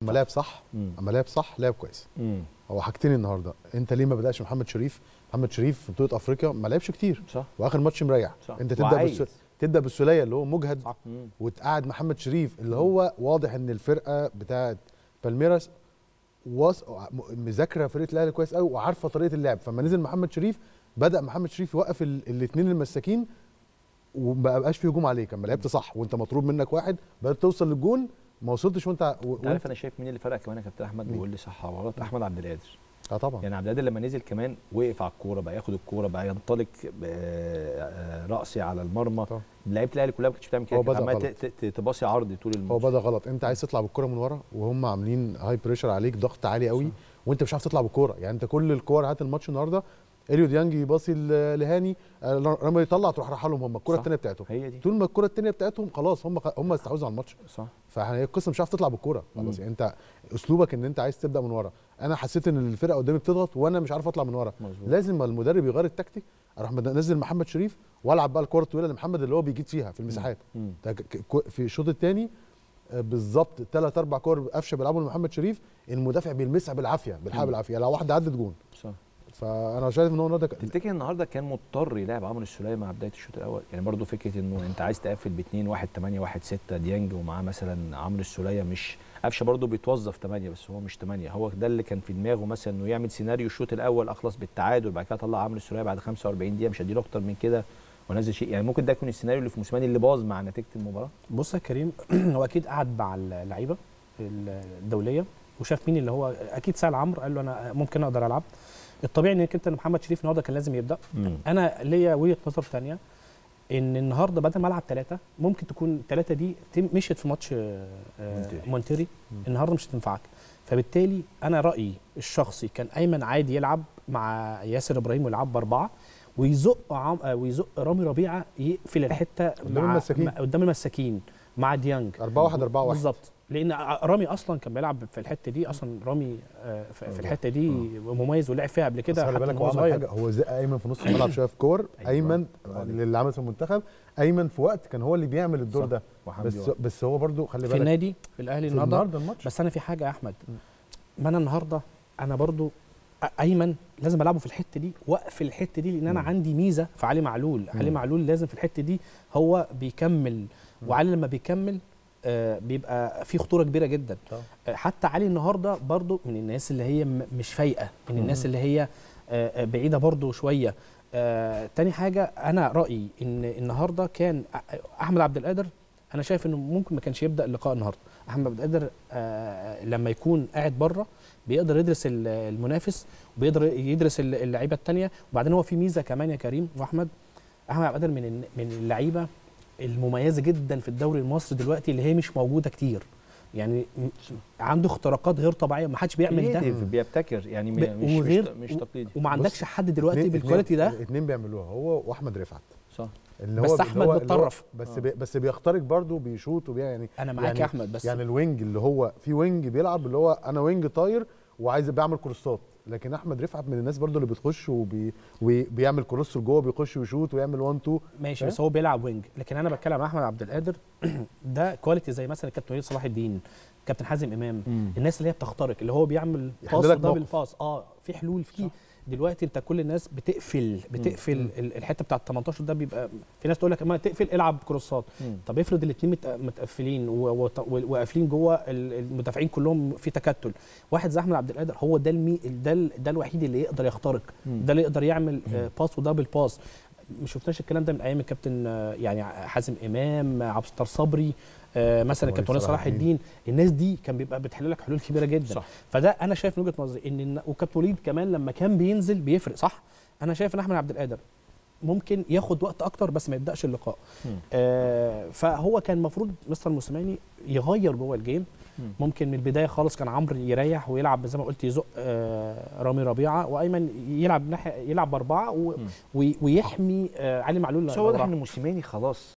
اما لعب صح مم. اما لعب صح لعب كويس مم. هو حاجتين النهارده انت ليه ما بداش محمد شريف محمد شريف في بطوله افريقيا ما لعبش كتير صح واخر ماتش مريح صح انت تبدا وعايز. بالس... تبدا بالسوليه اللي هو مجهد صح مم. وتقعد محمد شريف اللي هو واضح ان الفرقه بتاعه بالميراس واس... م- مذاكره فرقه الاهلي كويس قوي وعارفه طريقه اللعب فلما نزل محمد شريف بدا محمد شريف يوقف الاثنين المساكين وما بقاش في هجوم عليك اما لعبت صح وانت مطلوب منك واحد بدات توصل للجون ما وصلتش وانت و... انت عارف انا شايف مين اللي فرق كمان يا كابتن احمد مين؟ بيقول لي صح ولا غلط احمد عبد القادر اه طبعا يعني عبد القادر لما نزل كمان وقف على الكوره بقى ياخد الكوره بقى ينطلق ب- آه، راسي على المرمى طبعا. لعيبه الاهلي كلها ما كانتش بتعمل كده هو كانت بدأ عماله غلط. ت- ت- تباصي عرضي طول هو الماتش بدا غلط انت عايز تطلع بالكره من ورا وهم عاملين هاي بريشر عليك ضغط عالي قوي صح. وانت مش عارف تطلع بالكوره يعني انت كل الكور هات الماتش النهارده اليو ديانج يباصي ل- لهاني آه، لما يطلع تروح رايحه لهم هم الكره صح. الثانيه بتاعتهم هي دي طول ما الكره الثانيه بتاعتهم خلاص هم هم استحوذوا على الماتش صح فهي القصه مش عارف تطلع بالكوره خلاص مم. يعني انت اسلوبك ان انت عايز تبدا من ورا انا حسيت ان الفرقه قدامي بتضغط وانا مش عارف اطلع من ورا مظبوط لازم المدرب يغير التكتيك اروح مد- انزل محمد شريف والعب بقى الكره الطويله لمحمد اللي هو بيجيد فيها في المساحات مم. ده ك- ك- في الشوط الثاني بالظبط ثلاث اربع كور قفشه بيلعبوا لمحمد شريف المدافع بيلمسها بالعافيه بيلحقها مم. بالعافيه لو واحده عدت جون صح فانا شايف ان هو النهارده ك- تفتكر النهارده كان مضطر يلعب عمرو السوليه مع بدايه الشوط الاول يعني برضو فكره انه انت عايز تقفل باثنين واحد 8 واحد 6 ديانج ومعاه مثلا عمرو السوليه مش قفشه برضو بيتوظف 8 بس هو مش 8 هو ده اللي كان في دماغه مثلا انه يعمل سيناريو الشوط الاول اخلص بالتعادل بعد كده اطلع عمرو السوليه بعد 45 دقيقه مش هديله اكتر من كده ونزل شيء يعني ممكن ده يكون السيناريو اللي في موسيماني اللي باظ مع نتيجه المباراه بص يا كريم هو اكيد قعد مع اللعيبه الدوليه وشاف مين اللي هو اكيد سال عمرو قال له انا ممكن اقدر العب الطبيعي انك انت محمد شريف النهارده كان لازم يبدا انا ليا وجهه نظر ثانيه ان النهارده بدل ما العب ثلاثه ممكن تكون الثلاثه دي تم- مشيت في ماتش آه، آه، مونتيري. مونتيري النهارده مش هتنفعك فبالتالي انا رايي الشخصي كان ايمن عادي يلعب مع ياسر ابراهيم ويلعب باربعه ويزق عم آه، ويزق رامي ربيعه يقفل الحته قدام مع المساكين. مع- قدام المساكين مع ديانج 4 1 4 1 بالظبط لان رامي اصلا كان بيلعب في الحته دي اصلا رامي آه، في في الحته دي مميز ولعب فيها قبل بس كده خلي حتى بالك من هو هو عمل صغير حاجه هو زق ايمن في نص الملعب شويه في كور أيوة. ايمن برافو. اللي عمل في المنتخب ايمن في وقت كان هو اللي بيعمل الدور صح. ده وحمدي بس وقف. بس هو برضو خلي في بالك النادي في الاهلي في النهارده النهارده الماتش بس انا في حاجه يا احمد ما انا النهارده انا برضو أ- ايمن لازم العبه في الحته دي واقفل الحته دي لان انا مم. عندي ميزه في علي معلول علي مم. معلول لازم في الحته دي هو بيكمل وعلي لما بيكمل آه بيبقى في خطوره كبيره جدا طبعا. آه حتى علي النهارده برضو من الناس اللي هي م- مش فايقه من الناس مم. اللي هي آه آه، بعيده برضو شويه آه تاني حاجه انا رايي ان النهارده كان أ- احمد عبد القادر انا شايف انه ممكن ما كانش يبدا اللقاء النهارده احمد عبد القادر آه لما يكون قاعد بره بيقدر يدرس ال- المنافس وبيقدر يدرس ال- اللعيبه الثانيه وبعدين هو في ميزه كمان يا كريم واحمد احمد عبد القادر من الن- من اللعيبه المميزه جدا في الدوري المصري دلوقتي اللي هي مش موجوده كتير يعني م- عنده اختراقات غير طبيعيه ما حدش بيعمل ده كريتيف، بيبتكر يعني م- ب- مش مش, وغير- مش تقليدي وما عندكش حد دلوقتي اتنين- بالكواليتي ده اتنين بيعملوها هو واحمد رفعت صح اللي بس هو أحمد اللي هو- اللي هو- متطرف. بس آه. بي بس بيخترق برضه بيشوط وبي يعني انا معاك يعني- يا احمد بس يعني الوينج اللي هو في وينج بيلعب اللي هو انا وينج طاير وعايز بيعمل كروسات لكن احمد رفعت من الناس برضه اللي بتخش وبي وبيعمل كروس لجوه بيخش ويشوط ويعمل 1 2 ماشي فاهم؟ بس هو بيلعب وينج لكن انا بتكلم عن احمد عبد القادر ده كواليتي زي مثلا كابتن وليد صلاح الدين كابتن حازم امام الناس اللي هي بتخترق اللي هو بيعمل يحل باص لك دبل موقف. باص اه في حلول فيه دلوقتي انت كل الناس بتقفل بتقفل مم. ال- الحته بتاعه 18 ده بيبقى في ناس تقول لك اما تقفل العب كروسات مم. طب افرض الاثنين متقفلين و- وط- و- وقافلين جوه ال- المدافعين كلهم في تكتل واحد زي احمد عبد القادر هو ده المي ده ال- ده الوحيد اللي يقدر يخترق مم. ده اللي يقدر يعمل آه، باس ودبل باس ما شفناش الكلام ده من ايام الكابتن آه، يعني حازم امام عبد الستار صبري آه، مثلا وليد الكابتن وليد صلاح صلاح الدين الناس دي كان بيبقى بتحل لك حلول كبيره جدا صح فده انا شايف من وجهه نظري ان إن- وكابتن وليد كمان لما كان بينزل بيفرق صح انا شايف ان احمد عبد القادر ممكن ياخد وقت اكتر بس ما يبداش اللقاء مم. آه فهو كان المفروض مستر موسيماني يغير جوه الجيم مم. ممكن من البدايه خالص كان عمرو يريح ويلعب زي ما قلت يزق آه رامي ربيعه وايمن يلعب ناحيه يلعب باربعه و- مم. وي- ويحمي آه علي معلول بس هو واضح وراه. ان موسيماني خلاص